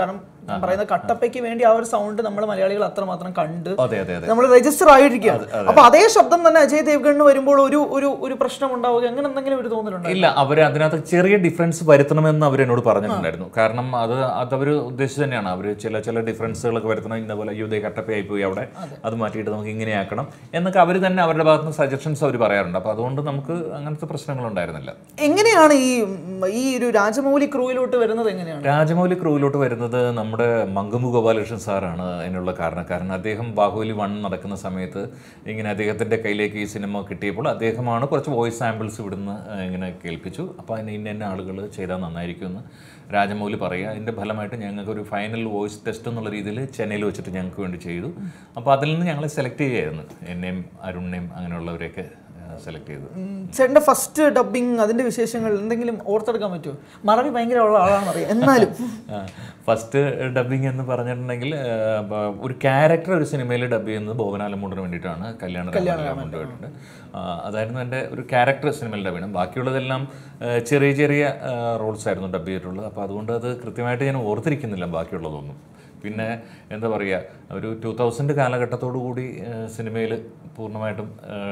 ഞാൻ പറയുന്ന കട്ടപ്പയ്ക്ക് വേണ്ടി ആ ഒരു സൗണ്ട് നമ്മൾ മലയാളികൾ അത്രമാത്രം കണ്ട് അതെ അതെ അതെ നമ്മൾ രജിസ്റ്റർ ആയിരിക്കുകയാണ് അപ്പൊ അതേ ശബ്ദം തന്നെ അജയ് ദേവ്ഗണിന് വരുമ്പോൾ ഒരു ഒരു ഒരു പ്രശ്നം ഉണ്ടാവുക അങ്ങനെ എന്തെങ്കിലും ഒരു തോന്നലുണ്ടോ ഇല്ല അവർ അതിനകത്ത് ചെറിയ ഡിഫറൻസ് വരുത്തണമെന്ന് അവർ എന്നോട് പറഞ്ഞിട്ടുണ്ടായിരുന്നു കാരണം അത് അതവർ ഉദ്ദേശിച്ച് തന്നെയാണ് അവർ ചില ചില ഡിഫറൻസുകളൊക്കെ വരുത്തണം ഇന്ന പോലെ യുദ്ധ കട്ടപ്പയായി പോയി അവിടെ അത് മാറ്റിയിട്ട് നമുക്ക് ഇങ്ങനെ ആക്കണം എന്നൊക്കെ അവർ തന്നെ അവരുടെ ഭാഗത്ത് നിന്ന് സജഷൻസ് അവർ പറയാറുണ്ട് അപ്പോൾ അതുകൊണ്ട് നമുക്ക് അങ്ങനത്തെ പ്രശ്നങ്ങൾ ഉണ്ടായിരുന്നില്ല എങ്ങനെയാണ് ഈ ഉം, ഈ ഒരു രാജമൗലി ക്രൂയിലോട്ട് വരുന്നത് എങ്ങനെയാണ് രാജമൗലി ക്രൂവിലോട്ട് വരുന്നത് നമ്മുടെ മങ്കമ്പു ഗോപാലകൃഷ്ണൻ സാറാണ് അതിനുള്ള കാരണക്കാരൻ അദ്ദേഹം ബാഹുബലി വൺ നടക്കുന്ന സമയത്ത് ഇങ്ങനെ അദ്ദേഹത്തിൻ്റെ കയ്യിലേക്ക് ഈ സിനിമ കിട്ടിയപ്പോൾ അദ്ദേഹമാണ് കുറച്ച് വോയിസ് സാമ്പിൾസ് ഇവിടുന്ന് ആ, ഇങ്ങനെ കേൾപ്പിച്ചു അപ്പോൾ അതിന് ഇന്ന ഇന്ന ആളുകൾ ചെയ്താൽ നന്നായിരിക്കുമെന്ന് രാജമൗലി പറയുക അതിൻ്റെ ഫലമായിട്ട് ഞങ്ങൾക്ക് ഒരു ഫൈനൽ വോയിസ് ടെസ്റ്റ് എന്നുള്ള രീതിയിൽ ചെന്നൈയിൽ വെച്ചിട്ട് ഞങ്ങൾക്ക് വേണ്ടി ചെയ്തു അപ്പോൾ അതിൽ നിന്ന് ഞങ്ങളെ സെലക്ട് ചെയ്യുമായിരുന്നു എന്നെയും അരുണിനെയും അങ്ങനെയുള്ളവരെയൊക്കെ സെലക്ട് ചെയ്തു ഉം, ചേട്ടന്റെ ഫസ്റ്റ് ഡബിങ് അതിന്റെ വിശേഷങ്ങൾ എന്തെങ്കിലും ഓർത്തെടുക്കാൻ പറ്റുമോ മറവി ഭയങ്കര ഉള്ള ആളാണെന്ന് അറിയാം എന്നാലും ഫസ്റ്റ് ഡബിങ് എന്ന് പറഞ്ഞിട്ടുണ്ടെങ്കിൽ ആ, ബ- ഒരു ക്യാരക്ടർ ഒരു സിനിമയിൽ ഡബ് ചെയ്യുന്നത് ബോബനാലമുണ്ടിന് വേണ്ടിയിട്ടാണ് കല്യാണ രാമൻ്റെ വേണ്ടിയിട്ട് ആ, അതായിരുന്നു എൻ്റെ ഒരു ക്യാരക്ടർ സിനിമയിൽ ഡബ് ചെയ്യണം ബാക്കിയുള്ളതെല്ലാം ആ, ചെറിയ ചെറിയ റോൾസ് ആയിരുന്നു ഡബ് ചെയ്തിട്ടുള്ളത് അപ്പോൾ അതുകൊണ്ട് അത് കൃത്യമായിട്ട് ഞാൻ ഓർത്തിരിക്കുന്നില്ല ബാക്കിയുള്ളതൊന്നും പിന്നെ എന്താ പറയുക ഒരു ടൂ തൗസൻഡ് കാലഘട്ടത്തോടു കൂടി സിനിമയിൽ പൂർണ്ണമായിട്ടും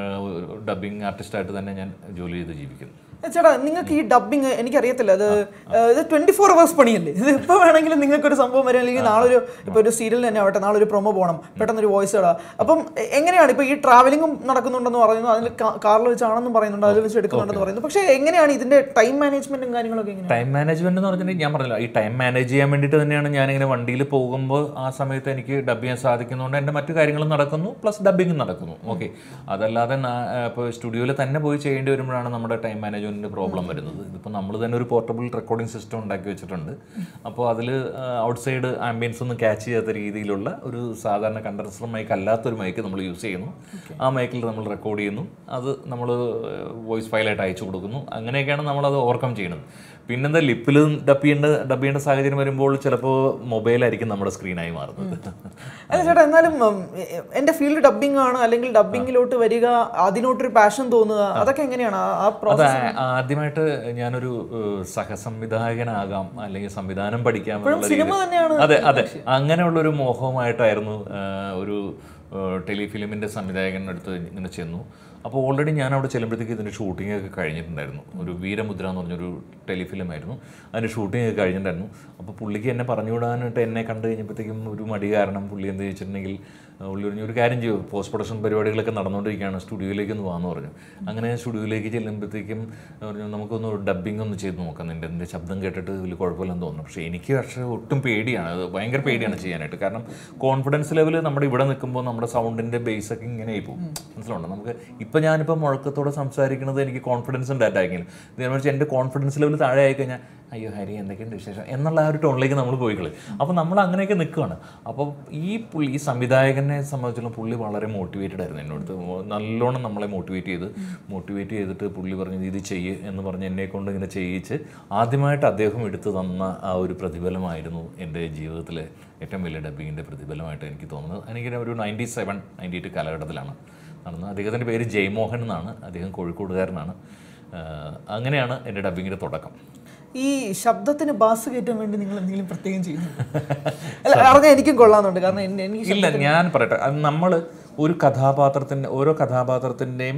ഡബിങ് ആർട്ടിസ്റ്റായിട്ട് തന്നെ ഞാൻ ജോലി ചെയ്ത് ജീവിക്കുന്നു ചേട്ടാ നിങ്ങൾക്ക് ഈ ഡബിങ് എനിക്കറിയത്തില്ല അത് ഏഹ്, ഇത് ട്വന്റി ഫോർ അവേഴ്സ് പണിയല്ലേ ഇത് എപ്പോൾ വേണമെങ്കിലും നിങ്ങൾക്ക് ഒരു സംഭവം വരാം അല്ലെങ്കിൽ നാളെ ഒരു ഇപ്പോൾ ഒരു സീരിയൽ തന്നെ ആവട്ടെ നാളെ ഒരു പ്രൊമോ പോകണം പെട്ടെന്ന് ഒരു വോയിസ് ഇടാം അപ്പം എ- എങ്ങനെയാണ് ഇപ്പോൾ ഈ ട്രാവലിംഗും നടക്കുന്നുണ്ടെന്ന് പറയുന്നു അതിൽ കാറിൽ വെച്ചാണെന്നും പറയുന്നുണ്ട് അതിൽ വെച്ച് എടുക്കുന്നുണ്ടെന്ന് പറയുന്നു പക്ഷേ എങ്ങനെയാണ് ഇതിന്റെ ടൈം മാനേജ്മെന്റും കാര്യങ്ങളൊക്കെ എങ്ങനെയാണ് ടൈം മാനേജ്മെന്റ് എന്ന് പറഞ്ഞിട്ടുണ്ടെങ്കിൽ ഞാൻ പറഞ്ഞില്ല ഈ ടൈം മാനേജ് ചെയ്യാൻ വേണ്ടിയിട്ട് തന്നെയാണ് ഞാനിങ്ങനെ വണ്ടിയിൽ പോകുമ്പോൾ ആ സമയത്ത് എനിക്ക് ഡബ് ചെയ്യാൻ സാധിക്കുന്നതുകൊണ്ട് എൻ്റെ മറ്റു കാര്യങ്ങളും നടക്കുന്നു പ്ലസ് ഡബിങ്ങും നടക്കുന്നു ഓക്കെ അതല്ലാതെ ഇപ്പോൾ സ്റ്റുഡിയോയിൽ തന്നെ പോയി ചെയ്യേണ്ടി വരുമ്പോഴാണ് നമ്മുടെ ടൈം മാനേജ്മെന്റിന്റെ പ്രോബ്ലം വരുന്നത് ഇതിപ്പോൾ നമ്മൾ തന്നെ ഒരു പോർട്ടബിൾ റെക്കോർഡിംഗ് സിസ്റ്റം ഉണ്ടാക്കി വെച്ചിട്ടുണ്ട് അപ്പോൾ അതിൽ ഔട്ട് സൈഡ് ആംബിയൻസ് ഒന്നും ക്യാച്ച് ചെയ്യാത്ത രീതിയിലുള്ള ഒരു സാധാരണ കണ്ടൻസർ മൈക്ക് അല്ലാത്തൊരു മൈക്ക് നമ്മൾ യൂസ് ചെയ്യുന്നു ആ മൈക്കിൽ നമ്മൾ റെക്കോർഡ് ചെയ്യുന്നു അത് നമ്മൾ വോയിസ് ഫയലായിട്ട് അയച്ചു കൊടുക്കുന്നു അങ്ങനെയൊക്കെയാണ് നമ്മളത് ഓവർകം ചെയ്യുന്നത് പിന്നെന്താ ലിപ്പിൽ ഡബ് ചെയ്യേണ്ട ഡബ് ചെയ്യേണ്ട സാഹചര്യം വരുമ്പോൾ ചിലപ്പോൾ മൊബൈലായിരിക്കും നമ്മുടെ സ്ക്രീനായി മാറുന്നത് അല്ല ചേട്ടാ എന്നാലും ഉം, എ- എന്റെ ഫീൽഡ് ഡബിംഗ് ആണ് അല്ലെങ്കിൽ ഡബിങ്ങിലോട്ട് വരിക അതിനോട്ടൊരു പാഷൻ തോന്നുക അതൊക്കെ എങ്ങനെയാണ് ആ- ആ അത് പ്രോസസ് ആ- ആദ്യമായിട്ട് ഞാനൊരു ഏഹ്, സഹസംവിധായകനാകാം അല്ലെങ്കിൽ സംവിധാനം പഠിക്കാം എന്നുള്ള സിനിമ രീതിയിൽ- തന്നെയാണ് അതെ അതെ അങ്ങനെയുള്ളൊരു മോഹമായിട്ടായിരുന്നു ഏഹ്, ഒരു ടെലിഫിലിമിൻ്റെ സംവിധായകൻ്റെ അടുത്ത് ഇങ്ങനെ ചെന്നു അപ്പോൾ ഓൾറെഡി ഞാൻ അവിടെ ചെല്ലുമ്പോഴത്തേക്ക് ഇതിൻ്റെ ഷൂട്ടിംഗ് ഒക്കെ കഴിഞ്ഞിട്ടുണ്ടായിരുന്നു ഒരു വീരമുദ്ര എന്ന് പറഞ്ഞൊരു ടെലിഫിലിം ആയിരുന്നു അതിൻ്റെ ഷൂട്ടിംഗ് ഒക്കെ കഴിഞ്ഞിട്ടുണ്ടായിരുന്നു അപ്പോൾ പുള്ളിക്ക് എന്നെ പറഞ്ഞു വിടാനായിട്ട് എന്നെ കണ്ടു കഴിഞ്ഞപ്പോഴത്തേക്കും ഒരു മടി കാരണം പുള്ളി എന്ത് വെച്ചിട്ടുണ്ടെങ്കിൽ ആ, പുള്ളി പറഞ്ഞു ഒരു കാര്യം ചെയ്യും പോസ്റ്റ് പ്രൊഡക്ഷൻ പരിപാടികളൊക്കെ നടന്നുകൊണ്ടിരിക്കുകയാണ് സ്റ്റുഡിയോയിലേക്ക് ഒന്ന് പോകാമെന്ന് പറഞ്ഞു അങ്ങനെ സ്റ്റുഡിയോയിലേക്ക് ചെല്ലുമ്പോഴത്തേക്കും പറഞ്ഞു നമുക്കൊന്ന് ഡബ്ബിംഗ് ഒന്ന് ചെയ്ത് നോക്കാം നിൻ്റെ എൻ്റെ ശബ്ദം കേട്ടിട്ട് വലിയ കുഴപ്പമില്ലെന്ന് തോന്നുന്നു പക്ഷേ എനിക്ക് പക്ഷേ ഒട്ടും പേടിയാണ് അത് ഭയങ്കര പേടിയാണ് ചെയ്യാനായിട്ട് കാരണം കോൺഫിഡൻസ് ലെവൽ നമ്മുടെ ഇവിടെ നിൽക്കുമ്പോൾ നമ്മുടെ സൗണ്ടിൻ്റെ ബേസ് ഒക്കെ ഇങ്ങനെ ആയി പോകും മനസ്സിലുണ്ടോ നമുക്ക് ഇപ്പം ഞാനിപ്പോൾ മുഴക്കത്തോടെ സംസാരിക്കുന്നത് എനിക്ക് കോൺഫിഡൻസ് ഉണ്ടായിട്ടായിരിക്കും ഇതേ മറിച്ച് എൻ്റെ കോൺഫിഡൻസ് ലെവൽ താഴെ ആയി കഴിഞ്ഞാൽ അയ്യോ ഹരി എന്തൊക്കെയുണ്ട് വിശേഷം എന്നുള്ള ആ ഒരു ടോണിലേക്ക് നമ്മൾ പോയിക്കളി അപ്പോൾ നമ്മൾ അങ്ങനെയൊക്കെ നിൽക്കുകയാണ് അപ്പോൾ ഈ പുള്ളി ഈ സംവിധായകനെ സംബന്ധിച്ചുള്ള പുള്ളി വളരെ മോട്ടിവേറ്റഡ് ആയിരുന്നു എന്നോട് നല്ലോണം നമ്മളെ മോട്ടിവേറ്റ് ചെയ്ത് മോട്ടിവേറ്റ് ചെയ്തിട്ട് പുള്ളി പറഞ്ഞു ഇത് ചെയ്യ് എന്ന് പറഞ്ഞ് എന്നെ കൊണ്ട് ഇങ്ങനെ ചെയ്യിച്ച് ആദ്യമായിട്ട് അദ്ദേഹം എടുത്തു തന്ന ആ ഒരു പ്രതിഫലമായിരുന്നു എൻ്റെ ജീവിതത്തിലെ ഏറ്റവും വലിയ ഡബ്ബിങ്ങിൻ്റെ പ്രതിഫലമായിട്ട് എനിക്ക് തോന്നുന്നത് എനിക്ക് ഒരു നയൻറ്റി സെവൻ നയൻറ്റി എയ്റ്റ് കാലഘട്ടത്തിലാണ് നടന്നത് അദ്ദേഹത്തിൻ്റെ പേര് ജയ്മോഹൻ എന്നാണ് അദ്ദേഹം കോഴിക്കോടുകാരനാണ് ആഹ് അങ്ങനെയാണ് എൻ്റെ ഡബ്ബിങ്ങിൻ്റെ തുടക്കം ഈ ശബ്ദത്തിന് ബാസ് കയറ്റാൻ വേണ്ടി നിങ്ങൾ എന്തെങ്കിലും പ്രത്യേകം ചെയ്യുന്നുണ്ട് അല്ല അറിഞ്ഞാൽ എനിക്കും കൊള്ളാന്നുണ്ട് കാരണം എന്നെ- എനിക്ക് ഇല്ല ഞാൻ പറയട്ടെ അത് നമ്മൾ ഒരു കഥാപാത്രത്തിൻ്റെ ഓരോ കഥാപാത്രത്തിൻ്റെയും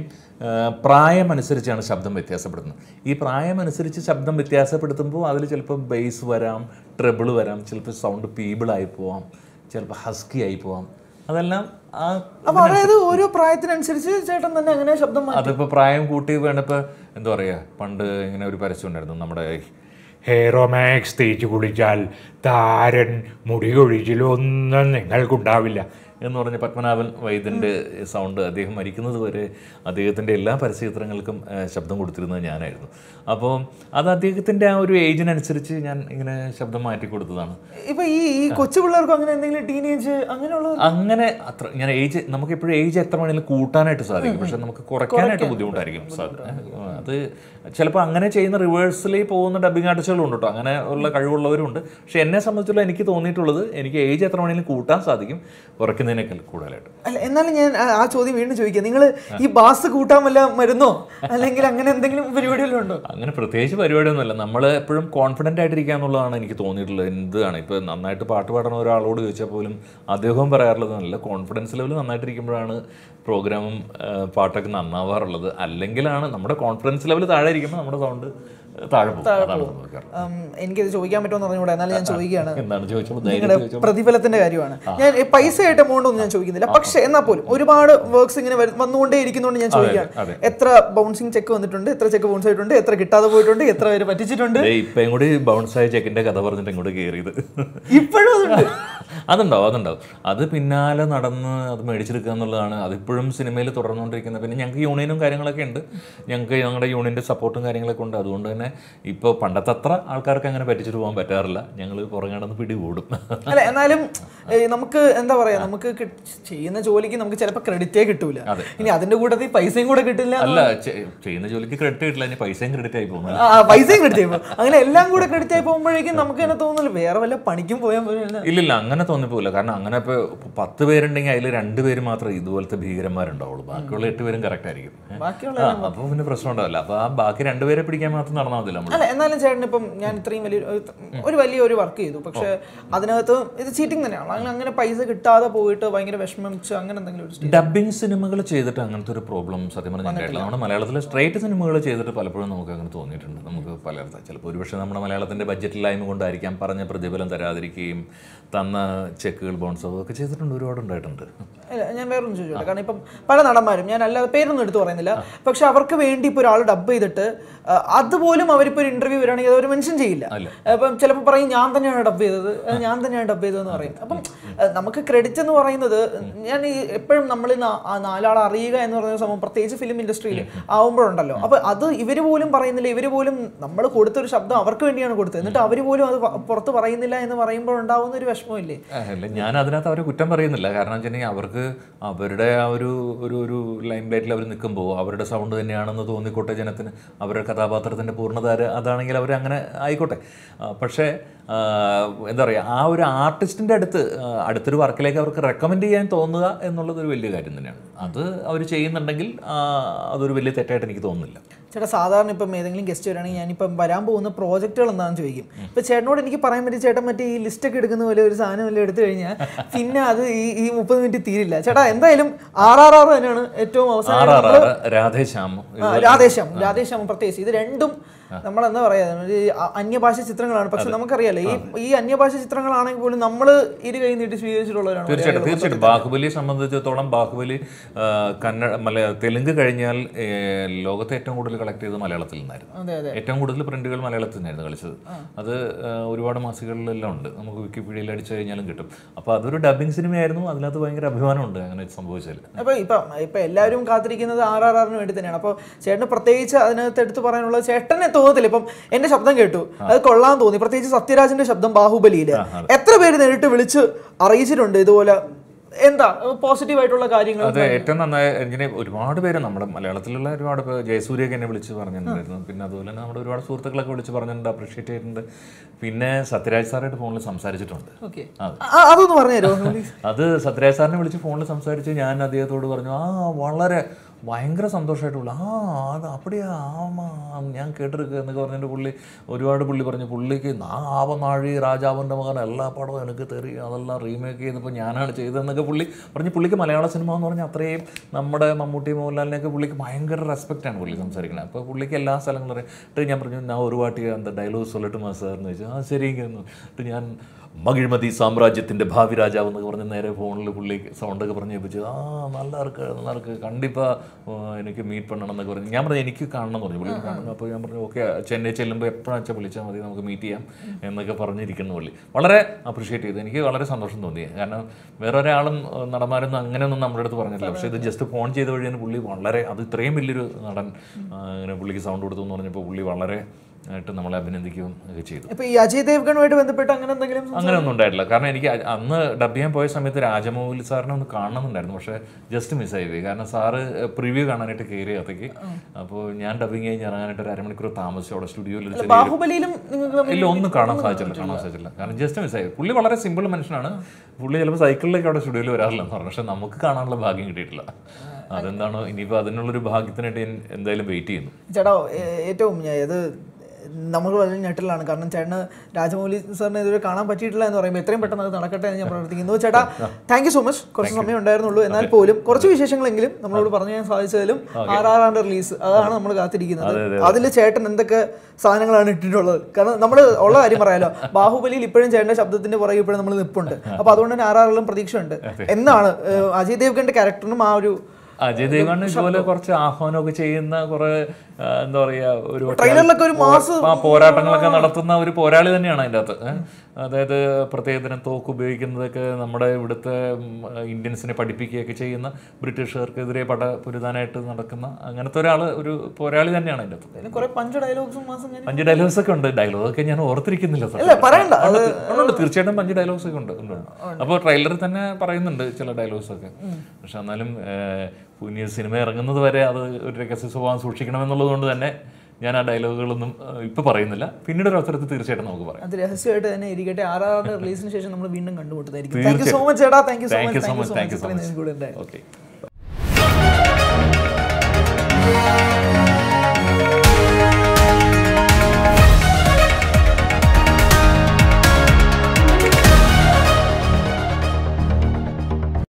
പ്രായം അനുസരിച്ചാണ് ശബ്ദം വ്യത്യാസപ്പെടുന്നത് ഈ പ്രായം അനുസരിച്ച് ശബ്ദം വ്യത്യാസപ്പെടുത്തുമ്പോൾ അതിൽ ചിലപ്പോൾ ബേസ് വരാം ട്രിബിൾ വരാം ചിലപ്പോൾ സൗണ്ട് പീബിളായി പോവാം ചിലപ്പോൾ ഹസ്കി ആയി പോവാം അതെല്ലാം ആ അപ്പൊ അതായത് ഓരോ പ്രായത്തിനനുസരിച്ച് ചേട്ടൻ തന്നെ അങ്ങനെ ശബ്ദം മാറ്റി അതിപ്പോൾ പ്രായം കൂട്ടി വേണ്ടപ്പോൾ എന്താ പറയുക പണ്ട് ഇങ്ങനെ ഒരു പരസ്യം ഉണ്ടായിരുന്നു നമ്മുടെ ഹെയറോമാക്സ് തേച്ച് കുളിച്ചാൽ താരൻ മുടി കൊഴിച്ചിലൊന്നും നിങ്ങൾക്കുണ്ടാവില്ല എന്ന് പറഞ്ഞ പത്മനാഭൻ വൈദ്യൻ്റെ സൗണ്ട് അദ്ദേഹം മരിക്കുന്നത് വരെ അദ്ദേഹത്തിൻ്റെ എല്ലാ പരസ്യചിത്രങ്ങൾക്കും ആ, ശബ്ദം കൊടുത്തിരുന്നത് ഞാനായിരുന്നു അപ്പോൾ അത് അദ്ദേഹത്തിൻ്റെ ആ ഒരു ഏജിനനുസരിച്ച് ഞാൻ ഇങ്ങനെ ശബ്ദം മാറ്റി കൊടുത്തതാണ് ഇപ്പൊ ഈ ഈ കൊച്ചു പിള്ളേർക്കും അങ്ങനെ എന്തെങ്കിലും ടീനേജ് അങ്ങനെയുള്ള അങ്ങനെ അത്ര ഞാൻ ഏജ് നമുക്ക് എപ്പോഴും ഏജ് എത്ര വേണമെങ്കിലും കൂട്ടാനായിട്ട് സാധിക്കും പക്ഷെ നമുക്ക് കുറയ്ക്കാനായിട്ട് ബുദ്ധിമുട്ടായിരിക്കും സാ- അത് ചിലപ്പോൾ അങ്ങനെ ചെയ്യുന്ന റിവേഴ്സിൽ പോകുന്ന ഡബിങ് ആർട്ടിസ്റ്റുകളും ഉണ്ട് കേട്ടോ അങ്ങനെ ഉള്ള കഴിവുള്ളവരും ഉണ്ട് പക്ഷെ എന്നെ സംബന്ധിച്ചുള്ള എനിക്ക് തോന്നിയിട്ടുള്ളത് എനിക്ക് ഏജ് എത്ര വേണമെങ്കിലും കൂട്ടാൻ സാധിക്കും കുറയ്ക്കുന്നതിന് പറയുന്നതിനേക്കാൾ കൂടുതലായിട്ട് അല്ല എന്നാലും ഞാൻ ആ- ആ ചോദ്യം വീണ്ടും ചോദിക്കാം നിങ്ങൾ ഈ ബാസ് കൂട്ടാൻ വല്ല മരുന്നോ അല്ലെങ്കിൽ അങ്ങനെ എന്തെങ്കിലും പരിപാടികളും ഉണ്ടോ അങ്ങനെ പ്രത്യേകിച്ച് പരിപാടിയൊന്നുമില്ല നമ്മൾ എപ്പോഴും കോൺഫിഡൻ്റ് ആയിട്ടിരിക്കുക എന്നുള്ളതാണ് എനിക്ക് തോന്നിയിട്ടുള്ളത് എന്താണ് ഇപ്പോൾ നന്നായിട്ട് പാട്ട് പാടുന്ന ഒരാളോട് ചോദിച്ചാൽ പോലും അദ്ദേഹവും പറയാറുള്ളത് നല്ല കോൺഫിഡൻസ് ലെവൽ നന്നായിട്ടിരിക്കുമ്പോഴാണ് പ്രോഗ്രാമും ആ, പാട്ടൊക്കെ നന്നാവാറുള്ളത് അല്ലെങ്കിലാണ് നമ്മുടെ കോൺഫിഡൻസ് ലെവൽ താഴെ ഇരിക്കുമ്പോൾ നമ്മുടെ സൗണ്ട് താഴെ പോകും അതാണ് സംഭവിക്കാറ് ഉം, എനിക്കിത് ചോദിക്കാൻ പറ്റുമെന്ന് പറഞ്ഞുകൂടെ എന്നാലും ഞാൻ ചോദിക്കുകയാണ് എന്താണ് ചോദിച്ചപ്പോൾ ധൈര്യം നിങ്ങളുടെ പ്രതിഫലത്തിന്റെ കാര്യമാണ് ഞാൻ ഈ പൈസ ആയിട്ട് എമൗണ്ട് ഒന്നും ഞാൻ ചോദിക്കുന്നില്ല പക്ഷെ എന്നാൽ പോലും ഒരുപാട് വർക്ക്സ് ഇങ്ങനെ വരു- വന്നുകൊണ്ടേ ഇരിക്കുന്നതുകൊണ്ട് ഞാൻ ചോദിക്കുകയാണ് എത്ര ബൗൺസിങ് ചെക്ക് വന്നിട്ടുണ്ട് എത്ര ചെക്ക് ബൗൺസ് ആയിട്ടുണ്ട് എത്ര കിട്ടാതെ പോയിട്ടുണ്ട് എത്ര പേര് പറ്റിച്ചിട്ടുണ്ട് ദേ ഇപ്പം കൂടി ബൗൺസ് ആയ ചെക്കിൻ്റെ കഥ പറഞ്ഞിട്ട് ഇങ്ങോട്ട് കയറിയത് ഇപ്പോഴും അതുണ്ട് അതുണ്ടാവും അതുണ്ടാവും അത് പിന്നാലെ നടന്ന് അത് മേടിച്ചെടുക്കുക എന്നുള്ളതാണ് അതിപ്പോഴും സിനിമയിൽ തുടർന്നുകൊണ്ടിരിക്കുന്നത് പിന്നെ ഞങ്ങൾക്ക് യൂണിയനും കാര്യങ്ങളൊക്കെ ഉണ്ട് ഞങ്ങൾക്ക് ഞങ്ങളുടെ യൂണിയൻ്റെ സപ്പോർട്ടും കാര്യങ്ങളൊക്കെ ഉണ്ട് അതുകൊണ്ട് തന്നെ ഇപ്പോൾ പണ്ടത്തെ അത്ര ആൾക്കാർക്ക് അങ്ങനെ പറ്റിച്ചിട്ട് പോകാൻ പറ്റാറില്ല ഞങ്ങൾ പുറകെ നടന്ന് പിടികൂടും അല്ല എന്നാലും ഏ, നമുക്ക് എന്താ പറയാ നമുക്ക് കി- ചെയ്യുന്ന ജോലിക്ക് നമുക്ക് ചിലപ്പോൾ ക്രെഡിറ്റേ കിട്ടൂല ഇനി അതിന്റെ കൂട്ടത്തിൽ പൈസയും കൂടെ കിട്ടില്ല അല്ല ചെ- ചെയ്യുന്ന ജോലിക്ക് ക്രെഡിറ്റ് കിട്ടില്ല ഇനി പൈസയും ക്രെഡിറ്റ് ആയി പോകുന്നു ആ പൈസയും ക്രെഡിറ്റ് ആയി പോകും അങ്ങനെ എല്ലാം കൂടെ ക്രെഡിറ്റ് ആയി പോകുമ്പോഴേക്കും നമുക്ക് തന്നെ തോന്നുന്നില്ല വേറെ വല്ല പണിക്കും പോയാൽ പോലും ഇല്ലില്ല അങ്ങനെ തോന്നിപ്പോയില്ല കാരണം അങ്ങനെ ഇപ്പോൾ പത്ത് പേരുണ്ടെങ്കിൽ അതിൽ രണ്ട് പേര് മാത്രമേ ഇതുപോലത്തെ ഭീകരന്മാരുണ്ടാവുള്ളൂ ബാക്കിയുള്ള എട്ട് പേരും കറക്റ്റ് ആയിരിക്കും ബാക്കിയുള്ള അപ്പോൾ പിന്നെ പ്രശ്നം ഉണ്ടാവില്ല അപ്പോൾ ആ ബാക്കി രണ്ടുപേരെ പിടിക്കാൻ മാത്രം നടന്നാൽ മതി നമ്മൾ അല്ല എന്നാലും ചേട്ടൻ ഇപ്പം ഞാൻ ഇത്രയും വലിയ ഒരു വലിയ ഒരു വർക്ക് ചെയ്തു പക്ഷെ അതിനകത്ത് ഇത് ചീറ്റിംഗ് തന്നെയാണ് അങ്ങനെ അങ്ങനെ പൈസ കിട്ടാതെ പോയിട്ട് ഭയങ്കര വിഷമിച്ച് അങ്ങനെ എന്തെങ്കിലും ഒരു ഡബിങ് സിനിമകൾ ചെയ്തിട്ട് അങ്ങനത്തെ ഒരു പ്രോബ്ലം സത്യം പറഞ്ഞാൽ ഉണ്ടായിട്ടില്ല നമ്മുടെ മലയാളത്തിലെ സ്ട്രേറ്റ് സിനിമകൾ ചെയ്തിട്ട് പലപ്പോഴും നമുക്ക് അങ്ങനെ തോന്നിയിട്ടുണ്ട് നമുക്ക് പല ചിലപ്പോൾ ഒരുപക്ഷെ നമ്മുടെ മലയാളത്തിൻ്റെ ബഡ്ജറ്റില്ലായ്മ കൊണ്ടായിരിക്കാം പറഞ്ഞ പ്രതിഫലം തരാതിരിക്കുകയും തന്ന ചെക്കുകൾ ബോൺസോ ഒക്കെ ചെയ്തിട്ടുണ്ട് ഒരുപാട് ഉണ്ടായിട്ടുണ്ട് അല്ല, ഞാൻ വേറൊന്നും ചോദിച്ചോട്ടെ കാരണം ഇപ്പം പല നടന്മാരും ഞാൻ അല്ലാതെ പേരൊന്നും എടുത്തു പറയുന്നില്ല പക്ഷെ അവർക്ക് വേണ്ടി ഇപ്പോൾ ഒരാൾ ഡബ് ചെയ്തിട്ട് ആ, അതുപോലും അവരിപ്പോൾ ഒരു ഇന്റർവ്യൂ വരികയാണെങ്കിൽ അവർ മെൻഷൻ ചെയ്യില്ല അപ്പം ചിലപ്പോൾ പറയും ഞാൻ തന്നെയാണ് ഡബ് ചെയ്തത് അത് ഞാൻ തന്നെയാണ് ഡബ് ചെയ്തതെന്ന് പറയും അപ്പം ആ, നമുക്ക് ക്രെഡിറ്റ് എന്ന് പറയുന്നത് ഞാൻ ഈ എപ്പോഴും നമ്മൾ ഈ നാ- ആ നാലാൾ അറിയുക എന്ന് പറയുന്ന സംഭവം പ്രത്യേകിച്ച് ഫിലിം ഇൻഡസ്ട്രിയിൽ ആവുമ്പോഴുണ്ടല്ലോ അപ്പൊ അത് ഇവർ പോലും പറയുന്നില്ല ഇവർ പോലും നമ്മൾ കൊടുത്തൊരു ശബ്ദം അവർക്ക് വേണ്ടിയാണ് കൊടുത്തത് എന്നിട്ട് അവർ പോലും അത് പ- പുറത്ത് പറയുന്നില്ല എന്ന് പറയുമ്പോൾ ഉണ്ടാവുന്ന ഒരു വിഷമമില്ലേ ആ, അല്ല ഞാൻ അതിനകത്ത് അവരെ കുറ്റം പറയുന്നില്ല കാരണം വെച്ചിട്ടുണ്ടെങ്കിൽ അവർക്ക് അവരുടെ ആ ഒരു ഒരു ഒരു ലൈം ലൈറ്റിൽ അവർ നിൽക്കുമ്പോൾ അവരുടെ സൗണ്ട് തന്നെയാണെന്ന് തോന്നിക്കോട്ടെ ജനത്തിന് അവരുടെ കഥാപാത്രത്തിൻ്റെ പൂർണ്ണത അത് അതാണെങ്കിൽ അവർ അങ്ങനെ ആയിക്കോട്ടെ ആ, പക്ഷേ ആ, എന്താ പറയുക ആ ഒരു ആർട്ടിസ്റ്റിൻ്റെ അടുത്ത് ആ, അടുത്തൊരു വർക്കിലേക്ക് അവർക്ക് റെക്കമെൻഡ് ചെയ്യാൻ തോന്നുക എന്നുള്ളത് ഒരു വലിയ കാര്യം തന്നെയാണ് അത് അവർ ചെയ്യുന്നുണ്ടെങ്കിൽ ആ, അതൊരു വലിയ തെറ്റായിട്ട് എനിക്ക് തോന്നുന്നില്ല ചേട്ടാ സാധാരണ ഇപ്പം ഏതെങ്കിലും ഗസ്റ്റ് വരികയാണെങ്കിൽ ഞാനിപ്പം വരാൻ പോകുന്ന പ്രോജക്റ്റുകൾ എന്താണെന്ന് ചോദിക്കും ഇപ്പൊ ചേട്ടനോട് എനിക്ക് പറയാൻ പറ്റും ചേട്ടൻ മറ്റേ ഈ ലിസ്റ്റ് ഒക്കെ എടുക്കുന്ന പോലെ ഒരു സാധനം വല്ലതും എടുത്തു കഴിഞ്ഞാൽ പിന്നെ അത് ഈ ഈ മുപ്പത് മിനിറ്റ് തീരില്ല ചേട്ടാ എന്തായാലും ആർ ആർ ആർ തന്നെയാണ് ഏറ്റവും ആർ അവസാനം ആർ ആർ രാധേശ്യാം ആ, രാധേശ്യാം രാധേശ്യാം പ്രത്യേകിച്ച് ഇത് രണ്ടും നമ്മൾ എന്താ പറയാ ഒരു അ- അന്യഭാഷ ചിത്രങ്ങളാണ് പക്ഷെ നമുക്കറിയാലോ ഈ ഈ അന്യഭാഷ ചിത്രങ്ങളാണെങ്കിൽ പോലും നമ്മൾ ഇരു കൈ നീട്ടി സ്വീകരിച്ചിട്ടുള്ളവരാണ് തീർച്ചയായിട്ടും തീർച്ചയായിട്ടും ബാഹുബലിയെ സംബന്ധിച്ചിടത്തോളം ബാഹുബലി ആ, കന്നഡ മലയാ തെലുങ്ക് കഴിഞ്ഞാൽ ഏ, ലോകത്തെ ഏറ്റവും കൂടുതൽ കളക്ട് ചെയ്തത് മലയാളത്തിൽ നിന്നായിരുന്നു അതെ അതെ ഏറ്റവും കൂടുതൽ പ്രിന്റുകൾ മലയാളത്തിൽ നിന്നായിരുന്നു കളിച്ചത് അത് ആ, ഒരുപാട് മാസികകളിലെല്ലാം ഉണ്ട് നമുക്ക് വിക്കിപീഡിയയിൽ അടിച്ചു കഴിഞ്ഞാലും കിട്ടും അപ്പോൾ അതൊരു ഡബിങ് സിനിമയായിരുന്നു അതിനകത്ത് ഭയങ്കര അഭിമാനമുണ്ട് അങ്ങനെ സംഭവിച്ചാൽ അപ്പൊ ഇപ്പൊ ഇപ്പൊ എല്ലാവരും കാത്തിരിക്കുന്നത് ആർ ആർ ആറിന് വേണ്ടി തന്നെയാണ് അപ്പോൾ ചേട്ടന് പ്രത്യേകിച്ച് അതിനകത്ത് എടുത്ത് പറയാനുള്ളത് ചേട്ടനെ തോന്നത്തില്ല ഇപ്പം എന്റെ ശബ്ദം കേട്ടു അത് കൊള്ളാൻ തോന്നി പ്രത്യേകിച്ച് സത്യരാജിന്റെ ശബ്ദം ബാഹുബലിയില് എത്ര പേര് നേരിട്ട് വിളിച്ച് അറിയിച്ചിട്ടുണ്ട് ഇതുപോലെ എന്താ പോസിറ്റീവ് ആയിട്ടുള്ള കാര്യങ്ങൾ അത് ഏറ്റവും നന്നായി ഇങ്ങനെ ഒരുപാട് പേര് നമ്മുടെ മലയാളത്തിലുള്ള ഒരുപാട് പേര് ജയസൂര്യൊക്കെ എന്നെ വിളിച്ച് പറഞ്ഞിട്ടുണ്ടായിരുന്നു പിന്നെ അതുപോലെ തന്നെ നമ്മുടെ ഒരുപാട് സുഹൃത്തുക്കളൊക്കെ വിളിച്ച് പറഞ്ഞിട്ടുണ്ട് അപ്രീഷിയേറ്റ് ചെയ്തിട്ടുണ്ട് പിന്നെ സത്യരാജ് സാറായിട്ട് ഫോണിൽ സംസാരിച്ചിട്ടുണ്ട് ഓക്കെ അതെ. അതൊന്ന് പറഞ്ഞുതരോ അത് സത്യരാജ് സാറിനെ വിളിച്ച് ഫോണിൽ സംസാരിച്ച് ഞാൻ അദ്ദേഹത്തോട് പറഞ്ഞു ആ വളരെ ഭയങ്കര സന്തോഷമായിട്ടുള്ള ആ അത് അപ്പടിയാ ആമാ ഞാൻ കേട്ടിരിക്കുക എന്നൊക്കെ പറഞ്ഞിട്ട് പുള്ളി ഒരുപാട് പുള്ളി പറഞ്ഞു പുള്ളിക്ക് നാ ആവനാഴി രാജാവിൻ്റെ മകൻ എല്ലാ പടവും എനിക്ക് തെറി അതെല്ലാം റീമേക്ക് ചെയ്തപ്പോൾ ഞാനാണ് ചെയ്തതെന്നൊക്കെ പുള്ളി പറഞ്ഞ് പുള്ളിക്ക് മലയാള സിനിമ എന്ന് പറഞ്ഞാൽ അത്രയും നമ്മുടെ മമ്മൂട്ടി മോഹൻലാലിനെയൊക്കെ പുള്ളിക്ക് ഭയങ്കര റെസ്പെക്റ്റാണ് പുള്ളി സംസാരിക്കുന്നത് അപ്പോൾ പുള്ളിക്ക് എല്ലാ സ്ഥലങ്ങളും അറിയാം ഞാൻ പറഞ്ഞു ഞാൻ ഒരു വാട്ടി എന്താ ഡയലോഗ് സൊല്ലട്ടുമാ സാർ എന്ന് ചോദിച്ചു ആ ശരി എന്നിട്ട് ഞാൻ മകിഴ്മതി സാമ്രാജ്യത്തിൻ്റെ ഭാവി രാജാവ് എന്നൊക്കെ പറഞ്ഞ് നേരെ ഫോണിൽ പുള്ളി സൗണ്ടൊക്കെ പറഞ്ഞ് ഏൽപ്പിച്ചു ആ നല്ല ഇருக்கு നല്ല ഇருக்கு കണ്ടിപ്പാ എനിക്ക് മീറ്റ് പണ്ണണം എന്നൊക്കെ പറഞ്ഞു ഞാൻ പറഞ്ഞു എനിക്ക് കാണണം എന്ന് പറഞ്ഞു പുള്ളി കാണണം അപ്പോൾ ഞാൻ പറഞ്ഞു ഓക്കെ ചെന്നൈ ചെല്ലുമ്പോൾ എപ്പോഴാണെന്ന് വെച്ചാൽ വിളിച്ചാൽ മതി നമുക്ക് മീറ്റ് ചെയ്യാം എന്നൊക്കെ പറഞ്ഞിരിക്കുന്നു പുള്ളി വളരെ അപ്രീഷിയേറ്റ് ചെയ്തു എനിക്ക് വളരെ സന്തോഷം തോന്നി കാരണം വേറെ ഒരാളും ഏഹ്, നടന്മാരൊന്നും അങ്ങനെയൊന്നും നമ്മുടെ അടുത്ത് പറഞ്ഞിട്ടില്ല പക്ഷേ ഇത് ജസ്റ്റ് ഫോൺ ചെയ്ത വഴിയാണ് പുള്ളി വളരെ അത് ഇത്രയും വലിയൊരു നടൻ ആ, ഇങ്ങനെ പുള്ളിക്ക് സൗണ്ട് കൊടുത്തു എന്ന് പറഞ്ഞപ്പോൾ പുള്ളി വളരെ ആയിട്ട് നമ്മളെ അഭിനന്ദിക്കുകയും ഒക്കെ ചെയ്തു ഇപ്പൊ ഈ അജയ് ദേവ്ഗണുമായിട്ട് ബന്ധപ്പെട്ട് അങ്ങനെ എന്തെങ്കിലും അങ്ങനെ ഒന്നും ഉണ്ടായിട്ടില്ല കാരണം എനിക്ക് അ- അന്ന് ഡബ് ചെയ്യാൻ പോയ സമയത്ത് രാജമൗലി സാറിനെ ഒന്ന് കാണണമെന്നുണ്ടായിരുന്നു പക്ഷേ ജസ്റ്റ് മിസ്സായി പോയി കാരണം സാറ് പ്രിവ്യൂ കാണാനായിട്ട് കയറി അകത്തേക്ക് അപ്പോൾ ഞാൻ ഡബിങ് കഴിഞ്ഞ് ഇറങ്ങാനായിട്ട് ഒരു അരമണിക്കൂർ താമസിച്ചു അവിടെ സ്റ്റുഡിയോയിൽ ഒരു ചെറിയ ബാഹുബലിയിലും നിങ്ങൾക്ക് തമ്മിൽ ഇല്ല ഒന്നും കാണാൻ സാധിച്ചില്ല കാണാൻ സാധിച്ചില്ല കാരണം ജസ്റ്റ് മിസ്സായി പുള്ളി വളരെ സിമ്പിൾ മനുഷ്യനാണ് പുള്ളി ചിലപ്പോൾ സൈക്കിളിലേക്ക് അവിടെ സ്റ്റുഡിയോയിൽ വരാറില്ലെന്ന് പറഞ്ഞു പക്ഷെ നമുക്ക് കാണാനുള്ള ഭാഗ്യം കിട്ടിയിട്ടില്ല അതെന്താണോ ഇനിയിപ്പോൾ അതിനുള്ളൊരു ഭാഗ്യത്തിനായിട്ട് ഞാൻ എന്തായാലും വെയിറ്റ് ചെയ്യുന്നു ചേട്ടാ ഏ- ഏറ്റവും ഞാൻ ഇത് നമുക്ക് വളരെ ഞെട്ടലാണ് കാരണം ചേട്ടന് രാജമൗലി സാറിനെ ഇതുവരെ കാണാൻ പറ്റിയിട്ടില്ല എന്ന് പറയുമ്പോൾ എത്രയും പെട്ടെന്ന് അത് നടക്കട്ടെ എന്ന് ഞാൻ പ്രാർത്ഥിക്കുന്നു ചേട്ടാ താങ്ക് യു സോ മച്ച് കുറച്ച് സമയം ഉണ്ടായിരുന്നുള്ളൂ എന്നാൽ പോലും കുറച്ച് വിശേഷങ്ങളെങ്കിലും നമ്മളോട് പറഞ്ഞു തരാൻ സാധിച്ചതിലും ആർ ആർ ആറിന്റെ റിലീസ് അതാണ് നമ്മൾ കാത്തിരിക്കുന്നത് അതിൽ ചേട്ടൻ എന്തൊക്കെ സാധനങ്ങളാണ് ഇട്ടിട്ടുള്ളത് കാരണം നമ്മൾ ഉള്ള കാര്യം പറയാലോ ബാഹുബലിയിൽ ഇപ്പോഴും ചേട്ടന്റെ ശബ്ദത്തിന്റെ പുറകെ ഇപ്പോഴും നമ്മൾ നിൽപ്പുണ്ട് അപ്പൊ അതുകൊണ്ട് തന്നെ ആർ ആറിലും പ്രതീക്ഷയുണ്ട് എന്നാണ് ഏഹ്, അജയ് ദേവ്ഗന്റെ ക്യാരക്ടറിനും ആ ഒരു അജയ് ദേവാണ് ഇതുപോലെ കുറച്ച് ആഹ്വാനമൊക്കെ ചെയ്യുന്ന കുറെ ആ, എന്താ പറയാ ഒരു ട്രെയിലറിലൊക്കെ ഒരു മാസ് ആ പോരാട്ടങ്ങളൊക്കെ നടത്തുന്ന ഒരു പോരാളി തന്നെയാണ് അതിൻ്റെ അകത്ത് ഏ? അതായത് പ്രത്യേകതരം തോക്ക് ഉപയോഗിക്കുന്നതൊക്കെ നമ്മുടെ ഇവിടുത്തെ ഉം, ഇന്ത്യൻസിനെ പഠിപ്പിക്കുകയൊക്കെ ചെയ്യുന്ന ബ്രിട്ടീഷുകാർക്കെതിരെ പട പുരുതാനായിട്ട് നടക്കുന്ന അങ്ങനത്തെ ഒരാൾ ഒരു പോരാളി തന്നെയാണ് അതിൻ്റെ അകത്ത് കുറെ പഞ്ച് ഡയലോഗ്സും മാസം ഞാൻ അഞ്ച് ഡയലോഗ്സ് ഒക്കെ ഉണ്ട് ഡയലോഗ് ഒക്കെ ഞാൻ ഓർത്തിരിക്കുന്നില്ല സത്യം. അല്ല പറയണ്ട അത് ഉണ്ട്, ഉണ്ട്, തീർച്ചയായിട്ടും അഞ്ച് ഡയലോഗ്സ് ഒക്കെ ഉണ്ട് ഉണ്ട്, ഉണ്ട്. അപ്പോൾ ട്രെയിലറിൽ തന്നെ പറയുന്നുണ്ട് ചില ഡയലോഗ്സ് ഒക്കെ പക്ഷെ എന്നാലും ഏഹ്, പുതിയ സിനിമ ഇറങ്ങുന്നത് വരെ അത് ഒരു രഹസ്യ സ്വഭാവം സൂക്ഷിക്കണമെന്നുള്ളത് കൊണ്ട് തന്നെ ഞാൻ ആ ഡയലോഗുകളൊന്നും ഏഹ്, ഇപ്പൊ പറയുന്നില്ല പിന്നീട് ഒരു അവസരത്തിൽ തീർച്ചയായിട്ടും നമുക്ക് പറയാം അത് രഹസ്യമായിട്ട് തന്നെ ഇരിക്കട്ടെ ആറാറിന്റെ റിലീസിന് ശേഷം നമ്മൾ വീണ്ടും കണ്ടുമുട്ടുന്നതായിരിക്കും താങ്ക് യു സോ മച്ച് ചേട്ടാ thank you so thank much you so much thank you so ഇത്രയും മച്ച് നേരം കൂടെ ഉണ്ടായി ഓക്കെ